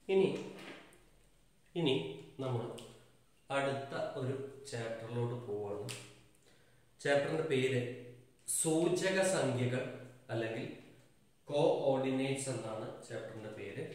ഇനി ഇനി നമ്മൾ അടുത്ത ഒരു ചാപ്റ്ററിലോട്ട് പോവാണ് ചാപ്റ്ററിന്റെ പേര് സൂചക സംഖ്യകൾ അല്ലെങ്കിൽ കോ ഓർഡിനേറ്റ്സ് എന്നാണ് ചാപ്റ്ററിന്റെ പേര്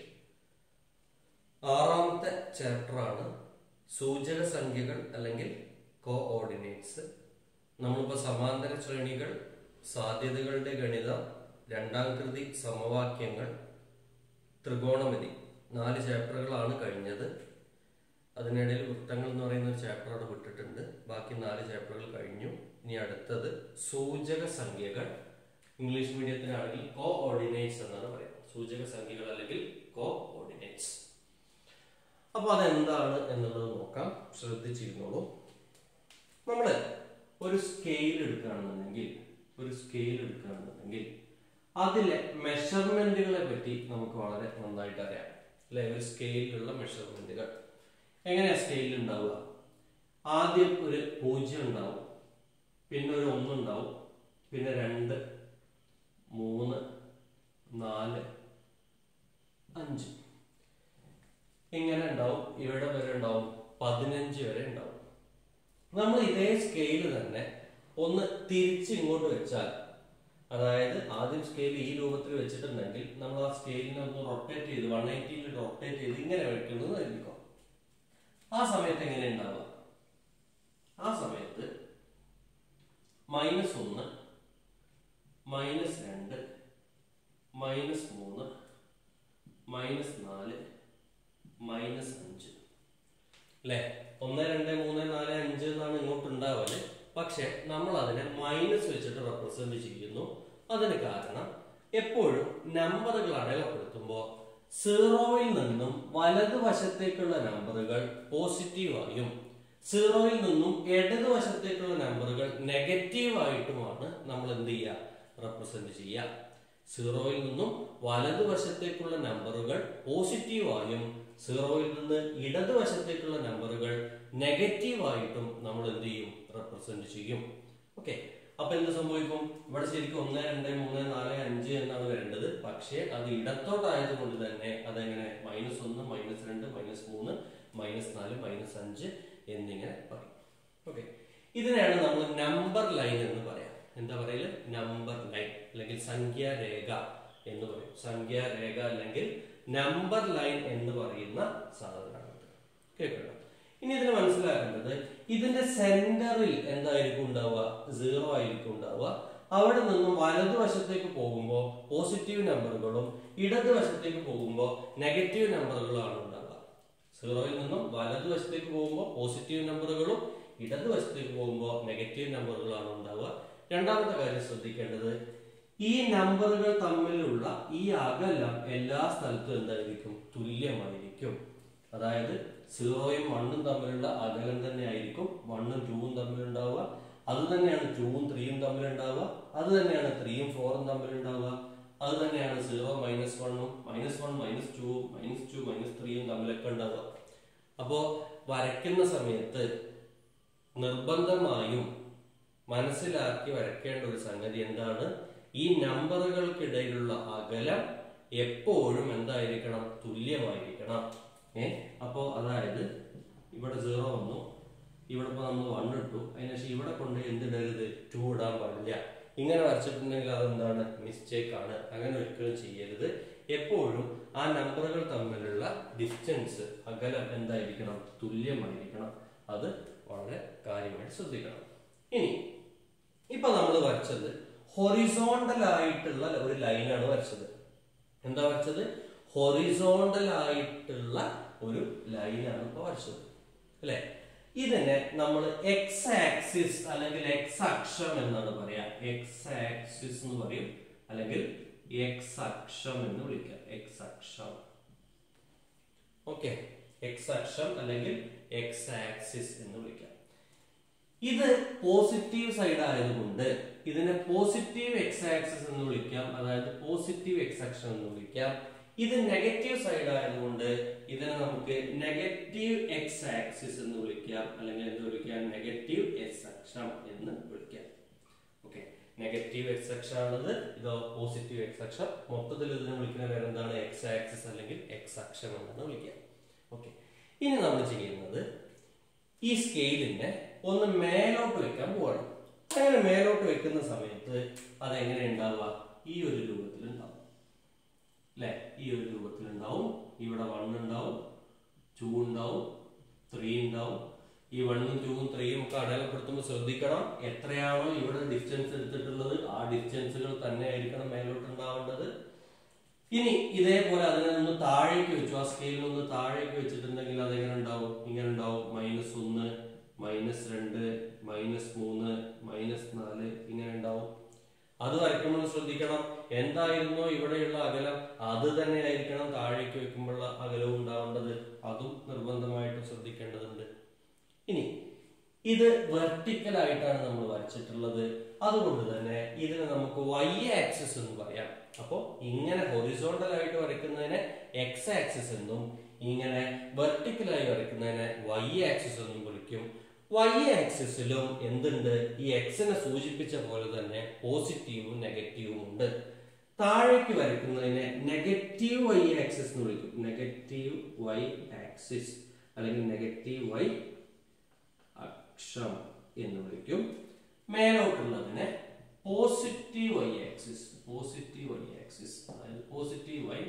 ആറാമത്തെ ചാപ്റ്ററാണ് സൂചക സംഖ്യകൾ അല്ലെങ്കിൽ കോ ഓർഡിനേറ്റ്സ് നമ്മളിപ്പോൾ സമാന്തര ശ്രേണികൾ സാധ്യതകളുടെ ഗണിതം രണ്ടാം കൃതി സമവാക്യങ്ങൾ ത്രികോണമിതി നാല് ചാപ്റ്ററുകളാണ് കഴിഞ്ഞത് അതിനിടയിൽ വൃത്തങ്ങൾ എന്ന് പറയുന്ന ഒരു ചാപ്റ്റർ അവിടെ വിട്ടിട്ടുണ്ട് ബാക്കി നാല് ചാപ്റ്ററുകൾ കഴിഞ്ഞു ഇനി അടുത്തത് സൂചക സംഖ്യകൾ ഇംഗ്ലീഷ് മീഡിയത്തിനാണെങ്കിൽ കോ ഓർഡിനേറ്റ്സ് എന്നാണ് പറയുന്നത് സൂചക സംഖ്യകൾ അല്ലെങ്കിൽ കോ ഓർഡിനേറ്റ്സ് അപ്പൊ അതെന്താണ് എന്നുള്ളത് നോക്കാം ശ്രദ്ധിച്ചിരുന്നോളൂ നമ്മള് ഒരു സ്കെയിൽ എടുക്കുകയാണെന്നുണ്ടെങ്കിൽ ഒരു സ്കെയിൽ എടുക്കുകയാണെന്നുണ്ടെങ്കിൽ അതിലെ മെഷർമെന്റുകളെ പറ്റി നമുക്ക് വളരെ നന്നായിട്ട് അറിയാം അല്ലെ ഒരു സ്കെയിലിലുള്ള മെഷർമെന്റുകൾ എങ്ങനെയാ സ്കെയിൽ ഉണ്ടാവുക ആദ്യം ഒരു പൂജ്യം ഉണ്ടാവും പിന്നെ ഒരു ഒന്നുണ്ടാവും പിന്നെ രണ്ട് മൂന്ന് നാല് അഞ്ച് ഇങ്ങനെ ഉണ്ടാവും ഇവിടെ വരെ ഉണ്ടാവും പതിനഞ്ച് വരെ ഉണ്ടാവും നമ്മൾ ഇതേ സ്കെയിൽ തന്നെ ഒന്ന് തിരിച്ച് ഇങ്ങോട്ട് വെച്ചാൽ അതായത് ആദ്യം സ്കെയിൽ ഈ രൂപത്തിൽ വെച്ചിട്ടുണ്ടെങ്കിൽ നമ്മൾ ആ സ്കെയിലിനെ ഒന്ന് റൊട്ടേറ്റ് ചെയ്ത് വൺ എയ്റ്റിയിൽ റൊട്ടേറ്റ് ചെയ്ത് ഇങ്ങനെ വെക്കുന്നത് ആയിരിക്കും ആ സമയത്ത് എങ്ങനെ ഉണ്ടാവുക ആ സമയത്ത് മൈനസ് ഒന്ന് മൈനസ് രണ്ട് മൈനസ് മൂന്ന് മൈനസ് നാല് മൈനസ് അഞ്ച് അല്ലെ ഒന്ന് രണ്ട് മൂന്ന് നാല് അഞ്ച് എന്നാണ് ഇങ്ങോട്ട് ഉണ്ടാവല് പക്ഷെ നമ്മൾ അതിനെ മൈനസ് വെച്ചിട്ട് റെപ്രസെന്റ് ചെയ്യുന്നു അതിന് കാരണം എപ്പോഴും നമ്പറുകൾ അടയാളപ്പെടുത്തുമ്പോൾ സീറോയിൽ നിന്നും വലതുവശത്തേക്കുള്ള നമ്പറുകൾ പോസിറ്റീവായും സീറോയിൽ നിന്നും ഇടതുവശത്തേക്കുള്ള നമ്പറുകൾ നെഗറ്റീവായിട്ടുമാണ് നമ്മൾ എന്ത് ചെയ്യുക റെപ്രസെന്റ് ചെയ്യുക സീറോയിൽ നിന്നും വലതുവശത്തേക്കുള്ള നമ്പറുകൾ പോസിറ്റീവായും സീറോയിൽ നിന്ന് ഇടതുവശത്തേക്കുള്ള നമ്പറുകൾ നെഗറ്റീവായിട്ടും നമ്മൾ എന്ത് ചെയ്യും റെപ്രസെന്റ് ചെയ്യും ഓക്കെ അപ്പൊ എന്ത് സംഭവിക്കും ഇവിടെ ശരിക്കും ഒന്ന് രണ്ട് മൂന്ന് നാല് അഞ്ച് എന്നാണ് വരേണ്ടത് പക്ഷേ അത് ഇടത്തോട്ടായത് കൊണ്ട് തന്നെ അതെങ്ങനെ മൈനസ് ഒന്ന് മൈനസ് രണ്ട് മൈനസ് മൂന്ന് മൈനസ് നാല് മൈനസ് അഞ്ച് എന്നിങ്ങനെ പറയും ഓക്കെ ഇതിനെയാണ് നമ്മൾ നമ്പർ ലൈൻ എന്ന് പറയാം എന്താ പറയല് നമ്പർ ലൈൻ അല്ലെങ്കിൽ സംഖ്യാരേഖ എന്ന് പറയും സംഖ്യാരേഖ അല്ലെങ്കിൽ നമ്പർ ലൈൻ എന്ന് പറയുന്ന സാധനമാണ് കേൾക്കണം ഇനി ഇതിന് മനസ്സിലാക്കേണ്ടത് ഇതിന്റെ സെന്ററിൽ എന്തായിരിക്കും ഉണ്ടാവുക സീറോ ആയിരിക്കും ഉണ്ടാവുക അവിടെ നിന്നും വലതുവശത്തേക്ക് പോകുമ്പോൾ പോസിറ്റീവ് നമ്പറുകളും ഇടതുവശത്തേക്ക് പോകുമ്പോൾ നെഗറ്റീവ് നമ്പറുകളാണ് ഉണ്ടാവുക സീറോയിൽ നിന്നും വലതുവശത്തേക്ക് പോകുമ്പോൾ പോസിറ്റീവ് നമ്പറുകളും ഇടതുവശത്തേക്ക് പോകുമ്പോൾ നെഗറ്റീവ് നമ്പറുകളാണ് ഉണ്ടാവുക രണ്ടാമത്തെ കാര്യം ശ്രദ്ധിക്കേണ്ടത് ഈ നമ്പറുകൾ തമ്മിലുള്ള ഈ അകലം എല്ലാ സ്ഥലത്തും എന്തായിരിക്കും തുല്യമായിരിക്കും അതായത് സീറോയും വണ്ണും തമ്മിലുള്ള അകലം തന്നെ ആയിരിക്കും വണ്ണും ടൂവും തമ്മിലുണ്ടാവുക അത് തന്നെയാണ് ടൂവും ത്രീയും തമ്മിലുണ്ടാവുക അത് തന്നെയാണ് ത്രീയും ഫോറും തമ്മിലുണ്ടാവുക അത് തന്നെയാണ് സീറോ മൈനസ് വണ്ണും minus one minus two minus two minus ത്രീയും തമ്മിലൊക്കെ ഉണ്ടാവുക അപ്പോ വരയ്ക്കുന്ന സമയത്ത് നിർബന്ധമായും മനസ്സിലാക്കി വരയ്ക്കേണ്ട ഒരു സംഗതി എന്താണ് ഈ നമ്പറുകൾക്കിടയിലുള്ള അകലം എപ്പോഴും എന്തായിരിക്കണം തുല്യമായിരിക്കണം ഏ അപ്പോ അതായത് ഇവിടെ സീറോ വന്നു ഇവിടെ ഇപ്പൊ നമ്മൾ വൺ ഇട്ടു അതിനുശേഷം ഇവിടെ കൊണ്ട് എന്തിടരുത് ടു ഇടാൻ പാടില്ല ഇങ്ങനെ വരച്ചിട്ടുണ്ടെങ്കിൽ അതെന്താണ് മിസ്റ്റേക്ക് ആണ് അങ്ങനെ ഒരിക്കലും ചെയ്യരുത് എപ്പോഴും ആ നമ്പറുകൾ തമ്മിലുള്ള ഡിസ്റ്റൻസ് അകലം എന്തായിരിക്കണം തുല്യമായിരിക്കണം അത് വളരെ കാര്യമായിട്ട് ശ്രദ്ധിക്കണം ഇനി ഇപ്പൊ നമ്മൾ വരച്ചത് ഹൊറിസോണ്ടൽ ആയിട്ടുള്ള ഒരു ലൈനാണ് വരച്ചത് എന്താ വരച്ചത് ഹൊറിസോണ്ടൽ ആയിട്ടുള്ള ഒരു ലൈനാണ് ഇപ്പൊ വരച്ചത് അല്ലെ ഇതിനെ നമ്മൾ എക്സ് ആക്സിസ് അല്ലെങ്കിൽ എക്സ് അക്ഷം എന്നാണ് പറയാ എക്സ് ആക്സിസ് എന്ന് പറയും അല്ലെങ്കിൽ എക്സ് അക്ഷം എന്ന് വിളിക്കാം എക്സ് അക്ഷം ഓക്കെ എക്സ് അക്ഷം അല്ലെങ്കിൽ എക്സ് ആക്സിസ് എന്ന് വിളിക്കാം ഇത് പോസിറ്റീവ് സൈഡ് ആയതുകൊണ്ട് ഇതിനെ പോസിറ്റീവ് എക്സ് ആക്സിസ് എന്ന് വിളിക്കാം അതായത് പോസിറ്റീവ് എക്സ് അക്ഷം എന്ന് വിളിക്കാം ഇത് നെഗറ്റീവ് സൈഡ് ആയതുകൊണ്ട് ഇതിനെ നമുക്ക് നെഗറ്റീവ് എക്സ് ആക്സിസ് എന്ന് വിളിക്കാം അല്ലെങ്കിൽ എന്ത് വിളിക്കാം നെഗറ്റീവ് എക്സ് അക്ഷം എന്ന് വിളിക്കാം ഓക്കെ നെഗറ്റീവ് എക്സ് അക്ഷം ആണത് ഇതോ പോസിറ്റീവ് എക്സ് അക്ഷം മൊത്തത്തിൽ ഇതിനെ വിളിക്കുന്ന പേര് എന്താണ് എക്സ് ആക്സിസ് അല്ലെങ്കിൽ എക്സ് അക്ഷം എന്നാണ് വിളിക്കുക ഓക്കെ ഇനി നമ്മൾ ചെയ്യുന്നത് ഈ സ്കെയിലിനെ ഒന്ന് മേലോട്ട് വെക്കാൻ പോവാണ് അങ്ങനെ മേലോട്ട് വെക്കുന്ന സമയത്ത് അതെങ്ങനെ ഉണ്ടാവുക ഈ ഒരു രൂപത്തിൽ ഉണ്ടാവും അല്ലെ ഈ ഒരു രൂപത്തിൽ ഉണ്ടാവും ഇവിടെ വൺ ഉണ്ടാവും ടു ഉണ്ടാവും ത്രീ ഉണ്ടാവും ഈ വണ്ണും ടൂവും ത്രീയും ഒക്കെ അടയാളപ്പെടുത്തുമ്പോൾ ശ്രദ്ധിക്കണം എത്രയാണോ ഇവിടെ ഡിസ്റ്റൻസ് എടുത്തിട്ടുള്ളത് ആ ഡിസ്റ്റൻസുകൾ തന്നെ ആയിരിക്കണം മേലോട്ട് ഉണ്ടാവേണ്ടത് ഇനി ഇതേപോലെ അതിനെ ഒന്ന് താഴേക്ക് വെച്ചു ആ സ്കെയിലിൽ ഒന്ന് താഴേക്ക് വെച്ചിട്ടുണ്ടെങ്കിൽ അതെങ്ങനെ ഉണ്ടാവും ഇങ്ങനെ ഉണ്ടാവും മൈനസ് ഒന്ന് മൈനസ് രണ്ട് മൈനസ് മൂന്ന് മൈനസ് നാല് ഇങ്ങനെ ഉണ്ടാവും അത് വരയ്ക്കുമ്പോൾ ശ്രദ്ധിക്കണം എന്തായിരുന്നോ ഇവിടെയുള്ള അകലം അത് തന്നെ ആയിരിക്കണം താഴേക്ക് വെക്കുമ്പോഴുള്ള അകലവും ഉണ്ടാവേണ്ടത് അതും നിർബന്ധമായിട്ട് ശ്രദ്ധിക്കേണ്ടതുണ്ട് ഇനി ഇത് വെർട്ടിക്കൽ ആയിട്ടാണ് നമ്മൾ വരച്ചിട്ടുള്ളത് അതുകൊണ്ട് തന്നെ ഇതിനെ നമുക്ക് വൈ ആക്സിസ് എന്ന് പറയാം അപ്പോൾ ഇങ്ങനെ ഹൊറിസോണ്ടൽ ആയിട്ട് വരയ്ക്കുന്നതിനെ എക്സ് ആക്സിസ് എന്നും ഇങ്ങനെ വെർട്ടിക്കലായി വരയ്ക്കുന്നതിനെ വൈ ആക്സിസ് എന്നും വിളിക്കും വൈ ആക്സിസിലും എന്തുണ്ട് ഈ എക്സിനെ സൂചിപ്പിച്ച പോലെ തന്നെ പോസിറ്റീവും നെഗറ്റീവും ഉണ്ട് താഴേക്ക് വരയ്ക്കുന്നതിനെ നെഗറ്റീവ് വൈ ആക്സിസ് എന്ന് വിളിക്കും നെഗറ്റീവ് വൈ ആക്സിസ് അല്ലെങ്കിൽ നെഗറ്റീവ് വൈ അക്ഷം എന്ന് വിളിക്കും മേലോട്ടുള്ളതിനെ positive Y axis positive Y axis അതായത് പോസിറ്റീവ് വൈ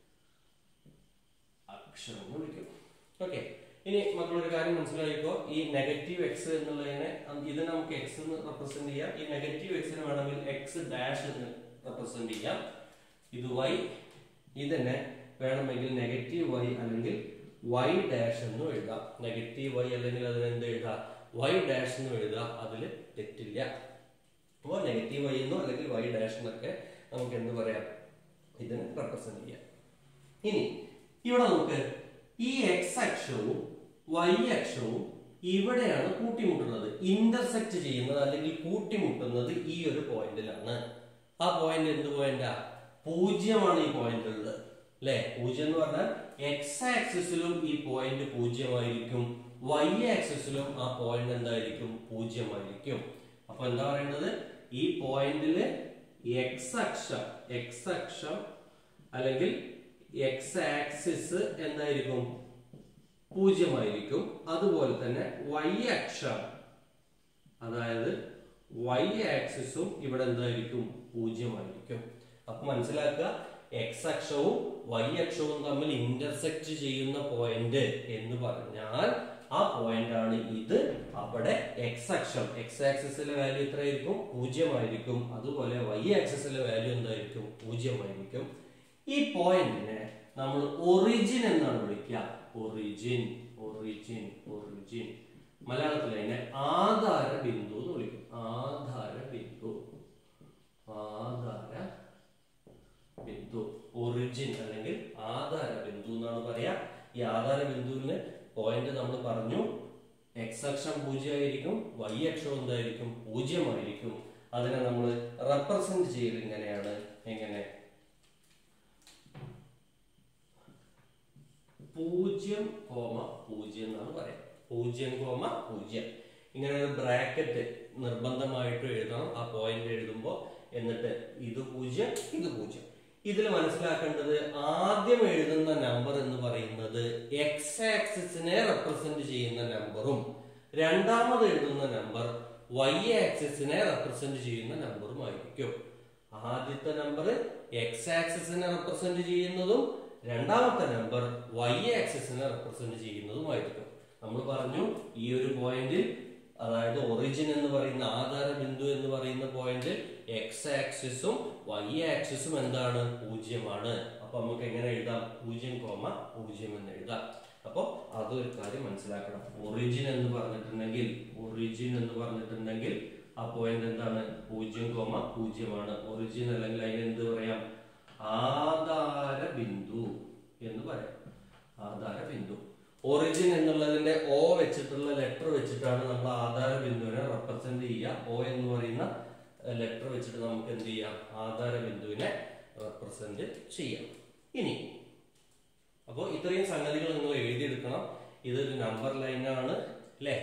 അക്ഷം എന്ന് വിളിക്കും ഓക്കെ ഇനി മക്കളൊരു കാര്യം മനസ്സിലായിക്കോ ഈ നെഗറ്റീവ് എക്സ് എന്നുള്ളതിനെ അം- ഇത് നമുക്ക് എക്സ് എന്ന് റെപ്രസെന്റ് ചെയ്യാം ഈ നെഗറ്റീവ് എക്സിന് വേണമെങ്കിൽ എക്സ് ഡാഷ് എന്ന് റെപ്രസെന്റ് ചെയ്യാം ഇത് വൈ ഇതിനെ വേണമെങ്കിൽ നെഗറ്റീവ് വൈ അല്ലെങ്കിൽ വൈ ഡാഷ് എന്നും എഴുതാം നെഗറ്റീവ് വൈ അല്ലെങ്കിൽ അതിന് എന്ത് എഴുതാം വൈ ഡാഷ് എന്നും എഴുതാം അതിൽ തെറ്റില്ല അപ്പോൾ നെഗറ്റീവ് വൈ എന്നോ അല്ലെങ്കിൽ വൈ ഡാഷ് എന്നൊക്കെ നമുക്ക് എന്ത് പറയാം ഇതിനെ റെപ്രസെന്റ് ചെയ്യാം ഇനി ഇവിടെ നമുക്ക് ഈ എക്സ് അക്ഷവും വൈ അക്ഷവും ഇവിടെയാണ് കൂട്ടിമുട്ടുന്നത് ഇന്റർസെക്ട് ചെയ്യുന്നത് അല്ലെങ്കിൽ കൂട്ടിമുട്ടുന്നത് ഈ ഒരു പോയിന്റിലാണ് ആ പോയിന്റ് എന്ത് പോയിന്റാ പൂജ്യമാണ് ഈ പോയിന്റ് ഉള്ളത് അല്ലെ പൂജ്യം എന്ന് പറഞ്ഞാൽ എക്സ് ആക്സിസിലും ഈ പോയിന്റ് പൂജ്യമായിരിക്കും വൈ ആക്സിസിലും ആ പോയിന്റ് എന്തായിരിക്കും പൂജ്യമായിരിക്കും അപ്പൊ എന്താ പറയുന്നത് ഈ പോയിന്റില് എക്സ് അക്ഷം എക്സ് അക്ഷം അല്ലെങ്കിൽ എക്സ് ആക്സിസ് എന്തായിരിക്കും പൂജ്യമായിരിക്കും അതുപോലെ തന്നെ വൈ അക്ഷം അതായത് വൈ ആക്സിസും ഇവിടെ എന്തായിരിക്കും പൂജ്യമായിരിക്കും അപ്പൊ മനസ്സിലാക്കുക എക്സ് അക്ഷവും വൈ അക്ഷവും തമ്മിൽ ഇന്റർസെക്ട് ചെയ്യുന്ന പോയിന്റ് എന്ന് പറഞ്ഞാൽ ആ പോയിന്റ് ആണ് ഇത് അവിടെ എക്സ് അക്ഷം എക്സ് ആക്സിസിലെ വാല്യൂ എത്രയായിരിക്കും പൂജ്യമായിരിക്കും അതുപോലെ വൈ ആക്സിസിലെ വാല്യൂ എന്തായിരിക്കും പൂജ്യമായിരിക്കും ഈ പോയിന്റിനെ നമ്മൾ ഒറിജിൻ എന്നാണ് വിളിക്കുക ഒറിജിൻ ഒറിജിൻ ഒറിജിൻ മലയാളത്തിൽ അതിനെ ആധാര ബിന്ദു എന്ന് വിളിക്കും ആധാര ബിന്ദു ആധാര ബിന്ദു ഒറിജിൻ അല്ലെങ്കിൽ ആധാര ബിന്ദു എന്നാണ് പറയാ ഈ ആധാര ബിന്ദുവിന് പോയിന്റ് നമ്മൾ പറഞ്ഞു എക്സ് അക്ഷം പൂജ്യമായിരിക്കും വൈ അക്ഷം എന്തായിരിക്കും പൂജ്യമായിരിക്കും അതിനെ നമ്മൾ റെപ്രസെന്റ് ചെയ്ത് ഇങ്ങനെയാണ് എങ്ങനെ പൂജ്യം കോമ പൂജ്യം എന്നാണ് പറയാം പൂജ്യം കോമ പൂജ്യം ഇങ്ങനെ ഒരു ബ്രാക്കറ്റ് നിർബന്ധമായിട്ട് എഴുതണം ആ പോയിന്റ് എഴുതുമ്പോൾ എന്നിട്ട് ഇത് പൂജ്യം ഇത് പൂജ്യം ഇതിൽ മനസ്സിലാക്കേണ്ടത് ആദ്യം എഴുതുന്ന നമ്പർ എന്ന് പറയുന്നത് എക്സ് ആക്സിസിനെ റെപ്രസെന്റ് ചെയ്യുന്ന നമ്പറും രണ്ടാമത് എഴുതുന്ന നമ്പർ വൈ ആക്സിസിനെ റെപ്രസെന്റ് ചെയ്യുന്ന നമ്പറും ആയിരിക്കും ആദ്യത്തെ നമ്പർ എക്സ് ആക്സിസിനെ റെപ്രസെന്റ് ചെയ്യുന്നതും രണ്ടാമത്തെ നമ്പർ വൈ ആക്സിസിനെ റെപ്രസെന്റ് ചെയ്യുന്നതുമായിരിക്കും നമ്മൾ പറഞ്ഞു ഈ ഒരു പോയിന്റിൽ അതായത് ഒറിജിൻ എന്ന് പറയുന്ന ആധാര ബിന്ദു എന്ന് പറയുന്ന പോയിന്റ് എക്സ് ആക്സിസും വൈ ആക്സിസും എന്താണ് പൂജ്യമാണ് അപ്പൊ നമുക്ക് എങ്ങനെ എഴുതാം പൂജ്യം കോമ പൂജ്യം എന്ന് എഴുതാം അപ്പൊ അതൊരു കാര്യം മനസ്സിലാക്കണം ഒറിജിൻ എന്ന് പറഞ്ഞിട്ടുണ്ടെങ്കിൽ ഒറിജിൻ എന്ന് പറഞ്ഞിട്ടുണ്ടെങ്കിൽ ആ പോയിന്റ് എന്താണ് പൂജ്യം കോമ പൂജ്യമാണ് ഒറിജിൻ അല്ലെങ്കിൽ അതിന് എന്ത് പറയാം ആധാര ബിന്ദു എന്ന് പറയാം ആധാര ബിന്ദു ഒറിജിൻ എന്നുള്ളതിന്റെ ഓ വെച്ചിട്ടുള്ള ലെറ്റർ വെച്ചിട്ടാണ് നമ്മൾ ആധാര ബിന്ദുവിനെ റെപ്രസെന്റ് ചെയ്യുക ഒ എന്ന് പറയുന്ന ലെറ്റർ വെച്ചിട്ട് നമുക്ക് എന്ത് ചെയ്യാം ആധാര ബിന്ദുവിനെ റെപ്രസെന്റ് ചെയ്യാം ഇനി അപ്പോൾ ഇത്രയും സംഗതികൾ നിങ്ങൾ എഴുതിയെടുക്കണം ഇതൊരു നമ്പർ ലൈനാണ് അല്ലേ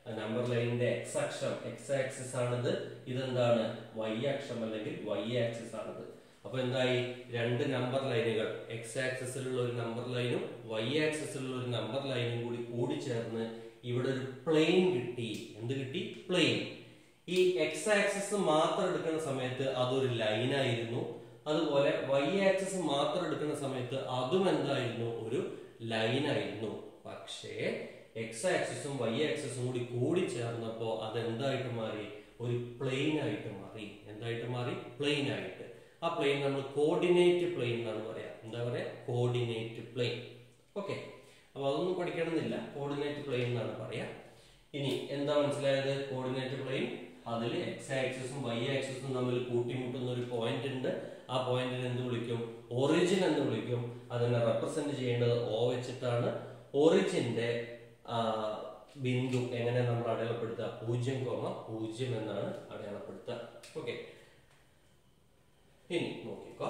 നമ്പർ ലൈനിന്റെ എക്സ് അക്ഷം എക്സ് ആക്സിസ് ആണിത് ഇതെന്താണ് വൈ അക്ഷം അല്ലെങ്കിൽ വൈ ആക്സിസ് ആണിത് അപ്പൊ എന്തായി രണ്ട് നമ്പർ ലൈനുകൾ എക്സ് ആക്സിസിലുള്ള ഒരു നമ്പർ ലൈനും വൈ ആക്സിസിലുള്ള ഒരു നമ്പർ ലൈനും കൂടി കൂടിച്ചേർന്ന് ഇവിടെ ഒരു പ്ലെയിൻ കിട്ടി എന്ത് കിട്ടി പ്ലെയിൻ ഈ എക്സ് ആക്സിസ് മാത്രം എടുക്കുന്ന സമയത്ത് അതൊരു ലൈനായിരുന്നു അതുപോലെ വൈ ആക്സിസ് മാത്രം എടുക്കുന്ന സമയത്ത് അതും എന്തായിരുന്നു ഒരു ലൈനായിരുന്നു പക്ഷേ എക്സ് ആക്സിസും വൈ ആക്സിസും കൂടി കൂടി ചേർന്നപ്പോ അത് എന്തായിട്ട് മാറി ഒരു പ്ലെയിൻ ആയിട്ട് മാറി എന്തായിട്ട് മാറി പ്ലെയിൻ ആയിട്ട് ആ പ്ലെയിൻ നമ്മൾ കോർഡിനേറ്റ് പ്ലെയിൻ എന്നാണ് പറയാ എന്താ പറയാ കോർഡിനേറ്റ് പ്ലെയിൻ ഓക്കെ അപ്പൊ അതൊന്നും പഠിക്കണമെന്നില്ല കോർഡിനേറ്റ് പ്ലെയിൻ എന്നാണ് പറയാ ഇനി എന്താ മനസ്സിലായത് കോർഡിനേറ്റ് പ്ലെയിൻ അതിൽ എക്സ് ആക്സിസും വൈ ആക്സിസും തമ്മിൽ കൂട്ടിമുട്ടുന്ന ഒരു പോയിന്റ് ഉണ്ട് ആ പോയിന്റിന് എന്ത് വിളിക്കും ഒറിജിൻ എന്ന് വിളിക്കും അതിനെ റെപ്രസെന്റ് ചെയ്യേണ്ടത് ഓ വെച്ചിട്ടാണ് ഒറിജിന്റെ ബിന്ദു എങ്ങനെ നമ്മൾ അടയാളപ്പെടുത്തുക പൂജ്യം കോമ പൂജ്യം എന്നാണ് അടയാളപ്പെടുത്തുക ഓക്കെ ഇനി നോക്കിക്കോ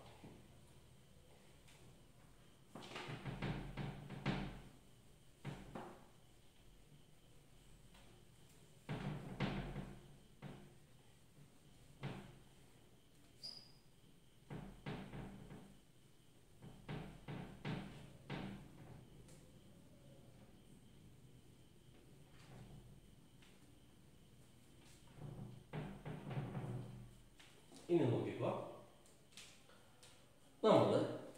ഇനി നോക്കിക്കോ നമ്മള്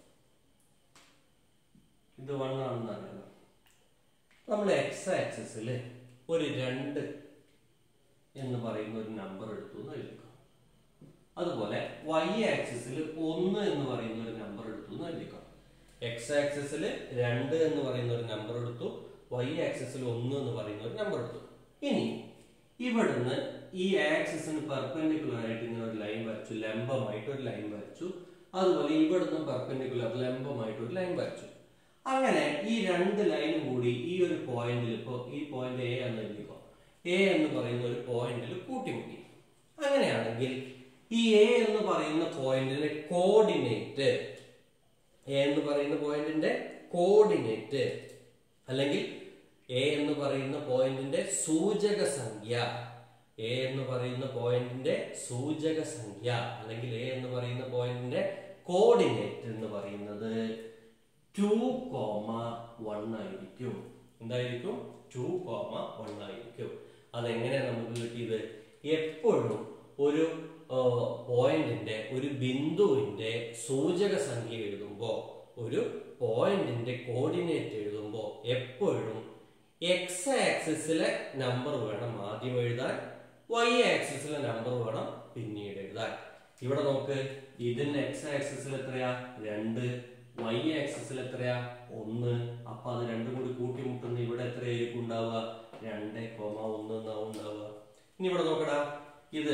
ഇത് വൺ ആണെന്ന് അറിയാലോ നമ്മൾ എക്സ് ആക്സിസിൽ ഒരു രണ്ട് എന്ന് പറയുന്ന ഒരു നമ്പർ എടുത്തു എന്ന് എഴുതിക്കോ അതുപോലെ വൈ ആക്സിസിൽ ഒന്ന് എന്ന് പറയുന്ന ഒരു നമ്പർ എടുത്തു എന്ന് എഴുതിക്കോ എക്സ് ആക്സിസിൽ രണ്ട് എന്ന് പറയുന്ന ഒരു നമ്പർ എടുത്തു വൈ ആക്സിസിൽ ഒന്ന് എന്ന് പറയുന്ന ഒരു നമ്പർ എടുത്തു ഇനി ഇവിടുന്ന് ഈ ആക്സിസിന് പെർപെൻഡിക്കുലർ ആയിട്ട് ഇങ്ങനെ ഒരു ലൈൻ വരച്ചു ലംബമായിട്ട് ഒരു ലൈൻ വരച്ചു അതുപോലെ ഇവിടുന്ന് പെർപെൻഡിക്കുലർ ലംബമായിട്ട് ഒരു ലൈൻ വരച്ചു അങ്ങനെ ഈ രണ്ട് ലൈനും കൂടി ഈ ഒരു പോയിന്റിൽ ഇപ്പോ ഈ പോയിന്റ് എ എന്ന് എഴുതിക്കോ എ എന്ന് പറയുന്ന ഒരു പോയിന്റിൽ കൂട്ടിമുട്ടി അങ്ങനെയാണെങ്കിൽ ഈ എ എന്ന് പറയുന്ന പോയിന്റിന്റെ കോർഡിനേറ്റ് എ എന്ന് പറയുന്ന പോയിന്റിന്റെ കോർഡിനേറ്റ് അല്ലെങ്കിൽ എ എന്ന് പറയുന്ന പോയിന്റിന്റെ സൂചക സംഖ്യ എ എന്ന് പറയുന്ന പോയിന്റിന്റെ സൂചക സംഖ്യ അല്ലെങ്കിൽ എ എന്ന് പറയുന്ന പോയിന്റിന്റെ കോർഡിനേറ്റ് എന്ന് പറയുന്നത് ടു കോമ വൺ ആയിരിക്കും എന്തായിരിക്കും ടു കോമ വൺ ആയിരിക്കും അതെങ്ങനെ നമുക്ക് കിട്ടിയത് എപ്പോഴും ഒരു പോയിന്റിന്റെ ഒരു ബിന്ദുവിന്റെ സൂചക സംഖ്യ എഴുതുമ്പോൾ ഒരു പോയിന്റിന്റെ കോർഡിനേറ്റ് എഴുതുമ്പോൾ എപ്പോഴും എക്സ് ആക്സിസിലെ നമ്പർ വേണം ആദ്യം എഴുതാൻ വൈ ആക്സിസിലെ നമ്പർ വേണം പിന്നീട് എഴുതാൻ ഇവിടെ നോക്ക് ഇതിന്റെ എക്സ് ആക്സിസിൽ എത്രയാ രണ്ട് വൈ ആക്സിസിൽ എത്രയാ ഒന്ന് അപ്പൊ അത് രണ്ടും കൂടി കൂട്ടിമുട്ടുന്ന ഇവിടെ എത്രയായിരിക്കും ഉണ്ടാവുക രണ്ട് കോമ ഒന്ന് എന്നാവും ഉണ്ടാവുക ഇനി ഇവിടെ നോക്കടാ ഇത്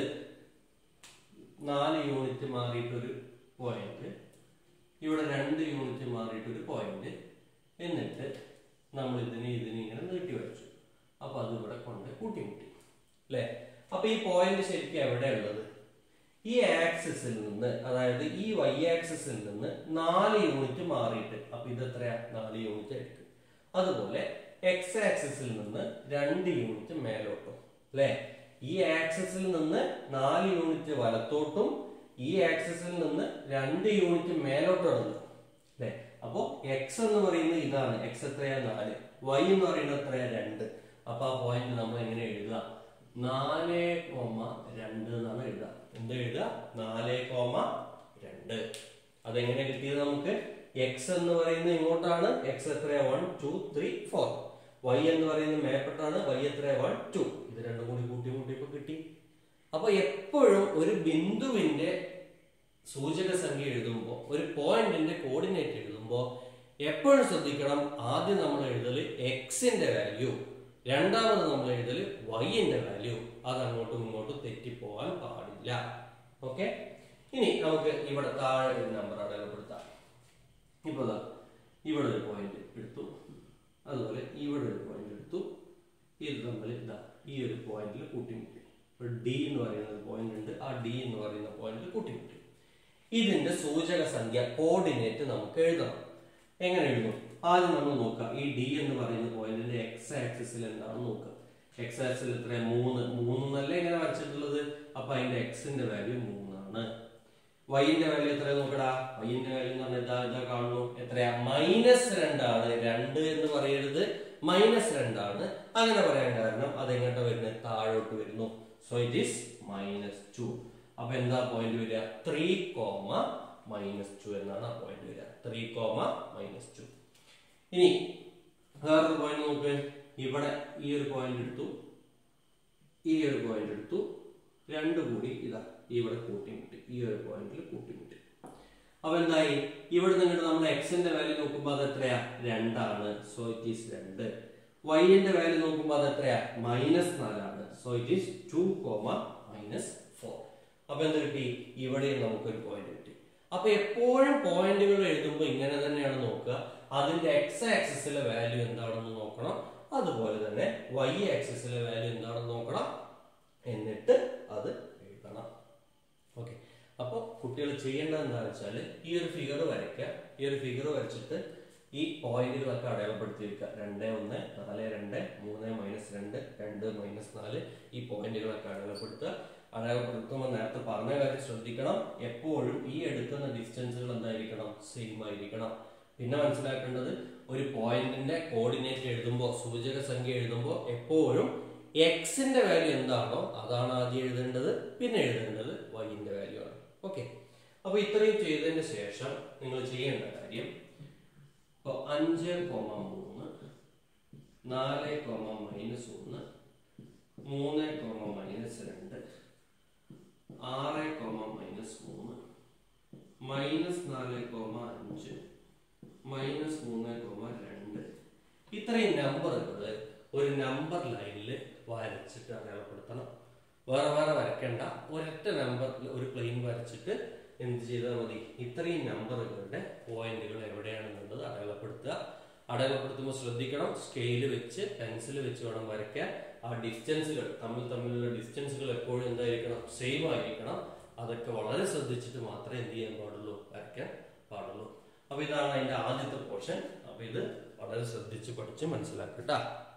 നാല് യൂണിറ്റ് മാറിയിട്ടൊരു പോയിന്റ് ഇവിടെ രണ്ട് യൂണിറ്റ് മാറിയിട്ടൊരു പോയിന്റ് എന്നിട്ട് നമ്മൾ ഇതിനെ ഇതിനെ ഇങ്ങനെ നീട്ടി വരച്ചു അപ്പൊ അത് ഇവിടെ കൊണ്ട് കൂട്ടിമുട്ടി അല്ലെ അപ്പൊ ഈ പോയിന്റ് ശരിക്കും എവിടെ ഉള്ളത് ഈ ആക്സിസിൽ നിന്ന് അതായത് ഈ വൈ ആക്സിസിൽ നിന്ന് നാല് യൂണിറ്റ് മാറിയിട്ട് അപ്പൊ ഇത് എത്രയാ നാല് യൂണിറ്റ് ആയിരിക്കും അതുപോലെ എക്സ് ആക്സിസിൽ നിന്ന് രണ്ട് യൂണിറ്റ് മേലോട്ടും അല്ലെ ഈ ആക്സിസിൽ നിന്ന് നാല് യൂണിറ്റ് വലത്തോട്ടും ഈ ആക്സിസിൽ നിന്ന് രണ്ട് യൂണിറ്റ് മേലോട്ടാണ് അല്ലെ അപ്പോ എക്സ് എന്ന് പറയുന്നത് ഇതാണ് എക്സ് എത്രയാ നാല് വൈ എന്ന് പറയുന്നത് എത്രയാ രണ്ട് അപ്പൊ ആ പോയിന്റ് നമ്മൾ എങ്ങനെ എഴുതുക നാല് കോമ രണ്ട് എന്നാണ് എഴുതുക എന്താ എഴുതുക നാല് കോമ രണ്ട് അതെങ്ങനെ കിട്ടിയത് നമുക്ക് എക്സ് എന്ന് പറയുന്നത് ഇങ്ങോട്ടാണ് എക്സ് എത്രയാ one two three four Y എന്ന് പറയുന്നത് മേപ്പെട്ടാണ് വൈ എത്രയാ വൺ ടു ഇത് രണ്ടും കൂടി കൂട്ടി കൂട്ടിയപ്പോ കിട്ടി അപ്പൊ എപ്പോഴും ഒരു ബിന്ദുവിന്റെ സൂചക സംഖ്യ എഴുതുമ്പോൾ ഒരു പോയിന്റിന്റെ കോർഡിനേറ്റ് എഴുതുമ്പോൾ എപ്പോഴും ശ്രദ്ധിക്കണം ആദ്യം നമ്മൾ എഴുതല് എക്സിന്റെ വാല്യൂ രണ്ടാമത് നമ്മൾ എഴുതല് വൈന്റെ വാല്യൂ അത് അങ്ങോട്ടും ഇങ്ങോട്ടും തെറ്റിപ്പോവാൻ പാടില്ല ഓക്കെ ഇനി നമുക്ക് ഇവിടെ താഴെ ഒരു നമ്പർ അടയാളപ്പെടുത്താം ഇപ്പൊ ദാ ഇവിടെ ഒരു പോയിന്റ് എടുത്തു അതുപോലെ ഇവിടെ ഒരു പോയിന്റ് എടുത്തു ഇത് തമ്മിൽ ഇതാ ഈ ഒരു പോയിന്റിൽ കൂട്ടിമുട്ടി ഇപ്പൊ ഡി എന്ന് പറയുന്ന ഒരു പോയിന്റ് ഉണ്ട് ആ ഡി എന്ന് പറയുന്ന പോയിന്റിൽ കൂട്ടിമുട്ടി ഇതിന്റെ സൂചക സംഖ്യ കോർഡിനേറ്റ് നമുക്ക് എഴുതണം എങ്ങനെ എഴുതും ആദ്യം നമ്മൾ നോക്കാം ഈ ഡി എന്ന് പറയുന്ന പോയിന്റിന്റെ എക്സ് ആക്സിസിൽ എന്താണെന്ന് നോക്കുക എക്സ് ആക്സിൽ എത്ര മൂന്ന് മൂന്നല്ലേ ഇങ്ങനെ വരച്ചിട്ടുള്ളത് അപ്പൊ അതിന്റെ എക്സിന്റെ വാല്യൂ മൂന്നാണ് വൈന്റെ വാല്യൂ എത്ര നോക്കടാ വൈന്റെ വാല്യൂ എന്ന് പറഞ്ഞാൽ ഇതാ ഇതാ കാണുന്നു എത്രയാ മൈനസ് രണ്ടാണ് രണ്ട് എന്ന് പറയരുത് മൈനസ് രണ്ടാണ് അങ്ങനെ പറയാൻ കാരണം അത് എങ്ങോട്ടാ വരുന്നത് താഴോട്ട് വരുന്നു so it is minus two അപ്പൊ എന്താ പോയിന്റ് വരിക ത്രീ കോമ മൈനസ് ടു എന്നാണ് ആ പോയിന്റ് വരിക ത്രീ കോമ മൈനസ് ടു ഇനി വേറൊരു പോയിന്റ് നോക്ക് ഇവിടെ ഈ ഒരു പോയിന്റ് എടുത്തു ഈ ഒരു പോയിന്റ് എടുത്തു രണ്ടു കൂടി ഇതാ ഇവിടെ കൂട്ടിമുട്ടി ഈ ഒരു പോയിന്റിൽ കൂട്ടിമുട്ടി അപ്പൊ എന്തായി ഇവിടെ നിന്നിട്ട് നമ്മൾ എക്സിന്റെ വാല്യൂ നോക്കുമ്പോൾ അത് എത്രയാ രണ്ടാണ് സോ ഇറ്റ് ഈസ് രണ്ട് വൈന്റെ വാല്യൂ നോക്കുമ്പോൾ അത് എത്രയാ മൈനസ് നാലാണ് so it is two comma minus four അപ്പൊ എന്ത് കിട്ടി ഇവിടെയും നമുക്കൊരു പോയിന്റ് കിട്ടി അപ്പൊ എപ്പോഴും പോയിന്റുകൾ എഴുതുമ്പോൾ ഇങ്ങനെ തന്നെയാണ് നോക്കുക അതിന്റെ എക്സ് ആക്സിസിലെ വാല്യൂ എന്താണെന്ന് നോക്കണം അതുപോലെ തന്നെ വൈ ആക്സിസിലെ വാല്യൂ എന്താണെന്ന് നോക്കണം എന്നിട്ട് അത് എഴുതണം ഓക്കെ അപ്പോൾ കുട്ടികൾ ചെയ്യേണ്ടത് എന്താണെന്ന് വെച്ചാൽ ഈ ഒരു ഫിഗർ വരയ്ക്കുക ഈ ഒരു ഫിഗർ വരച്ചിട്ട് ഈ പോയിന്റുകളൊക്കെ അടയാളപ്പെടുത്തി വെക്കുക രണ്ട് ഒന്ന് നാല് രണ്ട് മൂന്ന് മൈനസ് രണ്ട് രണ്ട് മൈനസ് നാല് ഈ പോയിന്റുകളൊക്കെ അടയാളപ്പെടുത്തുക അടയാളപ്പെടുത്തുമ്പോൾ നേരത്തെ പറഞ്ഞ കാര്യം ശ്രദ്ധിക്കണം എപ്പോഴും ഈ എടുക്കുന്ന ഡിസ്റ്റൻസുകൾ എന്തായിരിക്കണം സെയിം ആയിരിക്കണം പിന്നെ മനസ്സിലാക്കേണ്ടത് ഒരു പോയിന്റിന്റെ കോർഡിനേറ്റ് എഴുതുമ്പോൾ സൂചക സംഖ്യ എഴുതുമ്പോൾ എപ്പോഴും എക്സിന്റെ വാല്യൂ എന്താണോ അതാണ് ആദ്യം എഴുതേണ്ടത് പിന്നെ എഴുതേണ്ടത് വൈന്റെ വാല്യൂ ആണ് ഓക്കെ അപ്പൊ ഇത്രയും ചെയ്തതിന് ശേഷം നിങ്ങൾ ചെയ്യേണ്ട കാര്യം ഇപ്പൊ അഞ്ച് കോമ മൂന്ന് നാല് കോമ മൈനസ് ഒന്ന് മൂന്ന് കോമ മൈനസ് രണ്ട് ആറ് കോമ മൈനസ് മൂന്ന് മൈനസ് നാല് കോമ അഞ്ച് മൈനസ് മൂന്ന് കോമ രണ്ട് ഇത്രയും നമ്പറുകൾ ഒരു നമ്പർ ലൈനിൽ വരച്ചിട്ട് അടയാളപ്പെടുത്തണം വേറെ വേറെ വരയ്ക്കണ്ട ഒരൊറ്റ നമ്പർ ഒരു പ്ലെയിൻ വരച്ചിട്ട് എന്ത് ചെയ്താൽ മതി ഇത്രയും നമ്പറുകളുടെ പോയിന്റുകൾ എവിടെയാണെന്നുള്ളത് അടയാളപ്പെടുത്തുക അടയാളപ്പെടുത്തുമ്പോൾ ശ്രദ്ധിക്കണം സ്കെയിൽ വെച്ച് പെൻസിൽ വെച്ച് വേണം വരയ്ക്കാൻ ആ ഡിസ്റ്റൻസുകൾ തമ്മിൽ തമ്മിലുള്ള ഡിസ്റ്റൻസുകൾ എപ്പോഴും എന്തായിരിക്കണം സെയിം ആയിരിക്കണം അതൊക്കെ വളരെ ശ്രദ്ധിച്ചിട്ട് മാത്രമേ എന്ത് ചെയ്യാൻ പാടുള്ളൂ വരയ്ക്കാൻ പാടുള്ളൂ അപ്പൊ ഇതാണ് അതിന്റെ ആദ്യത്തെ പോർഷൻ അപ്പൊ ഇത് വളരെ ശ്രദ്ധിച്ച് പഠിച്ച് മനസ്സിലാക്കട്ടാ